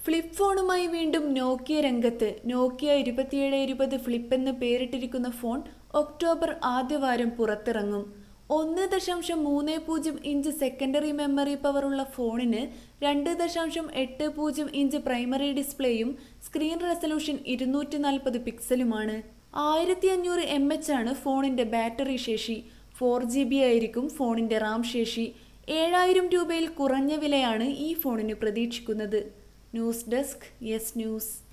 flip ഫോണുമായി വീണ്ടും നോക്കിയ രംഗത്ത് നോക്കിയ ഇരുപത്തിയേഴ് ഇരുപത് ഫ്ലിപ്പ് എന്ന് പേരിട്ടിരിക്കുന്ന ഫോൺ ഒക്ടോബർ ആദ്യവാരം പുറത്തിറങ്ങും ഒന്ന് ദശാംശം മൂന്ന് പൂജ്യം ഇഞ്ച് സെക്കൻഡറി മെമ്മറി പവറുള്ള ഫോണിന് രണ്ട് ദശാംശം എട്ട് പൂജ്യം ഇഞ്ച് പ്രൈമറി ഡിസ്പ്ലേയും സ്ക്രീൻ റെസൊല്യൂഷൻ ഇരുന്നൂറ്റി നാൽപ്പത് പിക്സലുമാണ് ആയിരത്തി അഞ്ഞൂറ് എം എച്ച് ആണ് ഫോണിന്റെ ബാറ്ററി ശേഷി ഫോർ ജി ബി ആയിരിക്കും ഫോണിന്റെ റാം ശേഷി ഏഴായിരം രൂപയിൽ കുറഞ്ഞ വിലയാണ് ഈ ഫോണിന് പ്രതീക്ഷിക്കുന്നത് ന്യൂസ് ഡെസ്ക് യെസ് ന്യൂസ്